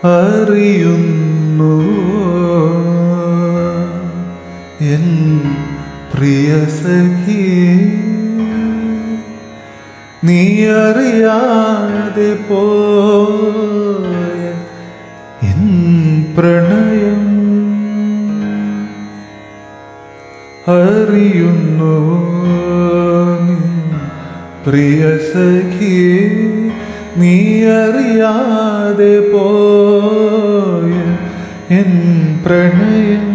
അറിയുന്നു എൻ പ്രിയ സഖി നീ അറിയാതെ പോയ എൻ പ്രണയം അറിയുന്നു നിൻ പ്രിയ സഖി നീ അറിയാതെ പോയ എൻ പ്രണയം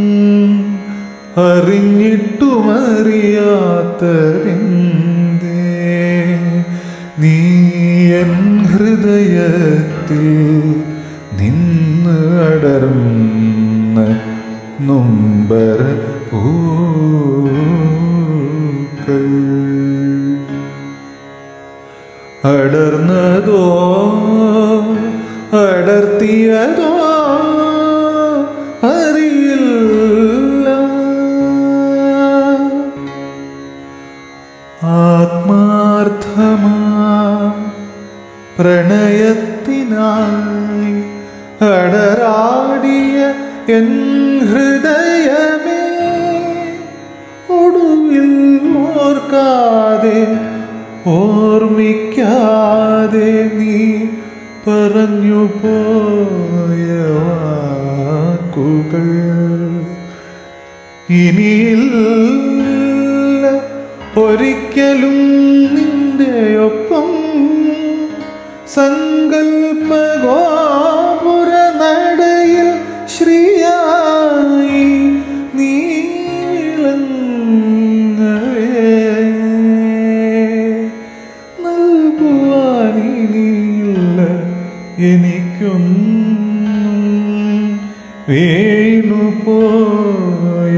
അറിഞ്ഞിട്ടുമറിയാത്തതെന്തേ നീ എൻ ഹൃദയത്തിൽ നിന്ന് അടർന്ന നൊമ്പര പൂക്കൾ അടർന്നതോ അടർത്തിയതോ അറിയില്ല ആത്മാർത്ഥമാ പ്രണയത്തിനായി അടരാടിയ എൻ ഹൃദയമേ ഒടുവിൽ ഓർക്കാതെ ഓർമ്മിക്കാതെ നീ പറഞ്ഞു പോയ വാക്കുകൾ ഇനിയില്ല ഒരിക്കലും നിന്റെ ഒപ്പം സങ്കൽപ്പ ഗോപുര നടയിൽ ശ്രീയായി നീ വിളങ്ങവേ നൽകുവാനില്ല എനിക്കൊന്നും വീണു പോയ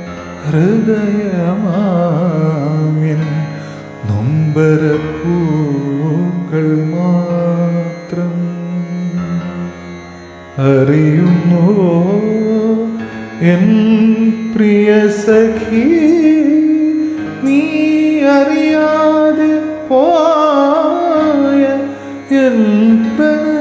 ഹൃദയമാമിൻ നൊമ്പരപ്പൂക്കൾ മാത്രം അറിയുന്നുവോ എൻ പ്രിയ സഖി നീ അറിയാതെ പോയ എൻ പ്രണയം